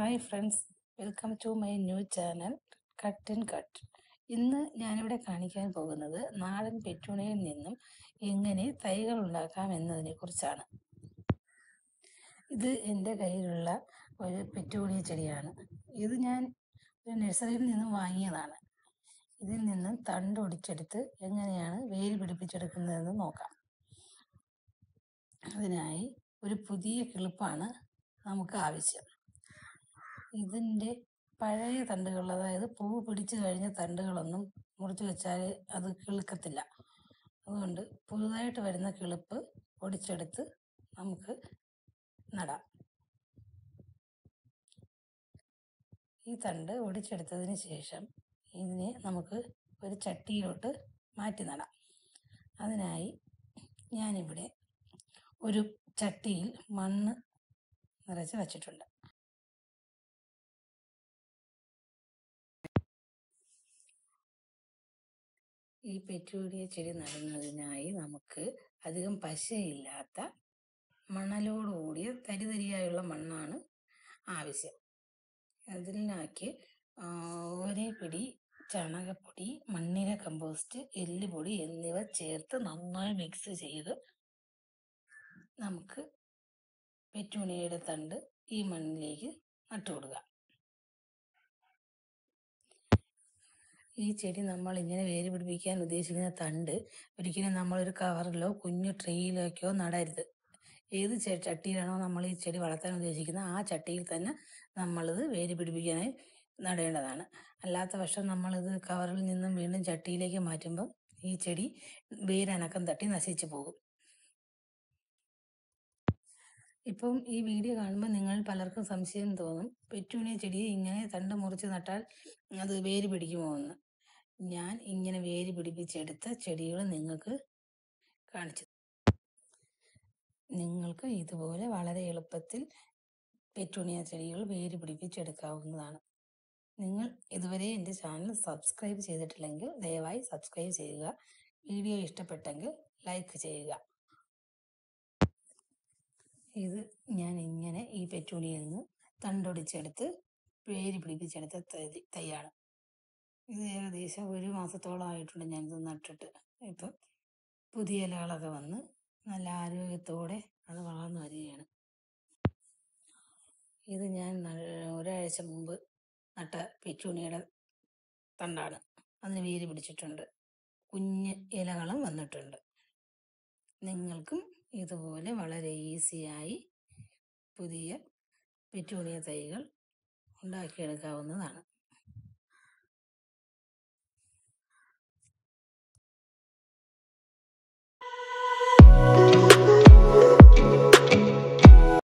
hi friends welcome to my new channel cut and cut ഇന്ന് ഞാനിവിടെ കാണിക്കാൻ പോകുന്നത് നാടൻ പെറ്റൂണിയിൽ നിന്നും എങ്ങനെ തൈകൾ ഉണ്ടാക്കാം എന്നതിനെ കുറിച്ചാണ് ഇത് എൻ്റെ കയ്യിലുള്ള ഒരു പെറ്റൂണിയ ചെടിയാണ് ഇത് ഞാൻ ഒരു നഴ്സറിയിൽ നിന്നും വാങ്ങിയതാണ് ഇതിൽ നിന്നും തണ്ട് ഒടിച്ചെടുത്ത് എങ്ങനെയാണ് വേര് പിടിപ്പിച്ചെടുക്കുന്നതെന്ന് നോക്കാം അതിനായി ഒരു പുതിയ കിളിപ്പാണ് നമുക്ക് ആവശ്യം ഇതിൻ്റെ പഴയ തണ്ടുകൾ അതായത് പൂവ് പിടിച്ചു കഴിഞ്ഞ തണ്ടുകളൊന്നും മുറിച്ച് വെച്ചാൽ അത് കിളുക്കത്തില്ല അതുകൊണ്ട് പുതുതായിട്ട് വരുന്ന കിളിപ്പ് ഒടിച്ചെടുത്ത് നമുക്ക് നടാം ഈ തണ്ട് ഒടിച്ചെടുത്തതിന് ശേഷം ഇതിനെ നമുക്ക് ഒരു ചട്ടിയിലോട്ട് മാറ്റി നടാം അതിനായി ഞാനിവിടെ ഒരു ചട്ടിയിൽ മണ്ണ് നിറച്ച് വച്ചിട്ടുണ്ട് ഈ പെറ്റൂരിയ ചെടി നടുന്നതിനായി നമുക്ക് അധികം പശയില്ലാത്ത മണലോട് കൂടിയ തരിതരിയായുള്ള മണ്ണാണ് ആവശ്യം അതിനാക്കി ഒരേ പിടി ചാണകപ്പൊടി മണ്ണിര കമ്പോസ്റ്റ് എല്ലുപൊടി എന്നിവ ചേർത്ത് നന്നായി മിക്സ് ചെയ്ത് നമുക്ക് പെറ്റൂണിയയുടെ തണ്ട് ഈ മണ്ണിലേക്ക് നട്ടുകൊടുക്കുക ഈ ചെടി നമ്മൾ ഇങ്ങനെ വേര് പിടിപ്പിക്കാൻ ഉദ്ദേശിക്കുന്ന തണ്ട് ഒരിക്കലും നമ്മളൊരു കവറിലോ കുഞ്ഞു ട്രെയിലേക്കോ നടരുത് ഏത് ചട്ടിയിലാണോ നമ്മൾ ഈ ചെടി വളർത്താൻ ഉദ്ദേശിക്കുന്നത് ആ ചട്ടിയിൽ തന്നെ നമ്മളിത് വേര് പിടിപ്പിക്കാനായി നടേണ്ടതാണ് അല്ലാത്ത പക്ഷം നമ്മളിത് കവറിൽ നിന്നും വീണ്ടും ചട്ടിയിലേക്ക് മാറ്റുമ്പോൾ ഈ ചെടി വേരനക്കം തട്ടി നശിച്ചു പോകും ഇപ്പം ഈ വീഡിയോ കാണുമ്പോൾ നിങ്ങൾ പലർക്കും സംശയം തോന്നും പെറ്റൂണിയ ചെടി ഇങ്ങനെ തണ്ട് മുറിച്ച് നട്ടാൽ അത് വേര് പിടിക്കുമോ എന്ന് ഞാൻ ഇങ്ങനെ വേര് പിടിപ്പിച്ചെടുത്ത ചെടികൾ നിങ്ങൾക്ക് കാണിച്ചു നിങ്ങൾക്ക് ഇതുപോലെ വളരെ എളുപ്പത്തിൽ പെറ്റൂണിയ ചെടികൾ വേര് പിടിപ്പിച്ചെടുക്കാവുന്നതാണ് നിങ്ങൾ ഇതുവരെ എൻ്റെ ചാനൽ സബ്സ്ക്രൈബ് ചെയ്തിട്ടില്ലെങ്കിൽ ദയവായി സബ്സ്ക്രൈബ് ചെയ്യുക വീഡിയോ ഇഷ്ടപ്പെട്ടെങ്കിൽ ലൈക്ക് ചെയ്യുക ഇത് ഞാൻ ഇങ്ങനെ ഈ പെറ്റൂണിയിൽ നിന്ന് തണ്ടൊടിച്ചെടുത്ത് വേര് പിടിപ്പിച്ചെടുത്ത തൈയാണ് ഇത് ഏകദേശം ഒരു മാസത്തോളം ആയിട്ടുണ്ട് ഞാനിത് നട്ടിട്ട് ഇപ്പം പുതിയ ഇലകളൊക്കെ വന്ന് നല്ല ആരോഗ്യത്തോടെ അത് വളർന്നു വരികയാണ് ഇത് ഞാൻ ഒരാഴ്ച മുമ്പ് നട്ട പെറ്റൂണിയുടെ തണ്ടാണ് അതിന് വേര് പിടിച്ചിട്ടുണ്ട് കുഞ്ഞ് ഇലകളും വന്നിട്ടുണ്ട് നിങ്ങൾക്കും ഇതുപോലെ വളരെ ഈസിയായി പുതിയ പെറ്റൂണിയ തൈകൾ ഉണ്ടാക്കിയെടുക്കാവുന്നതാണ്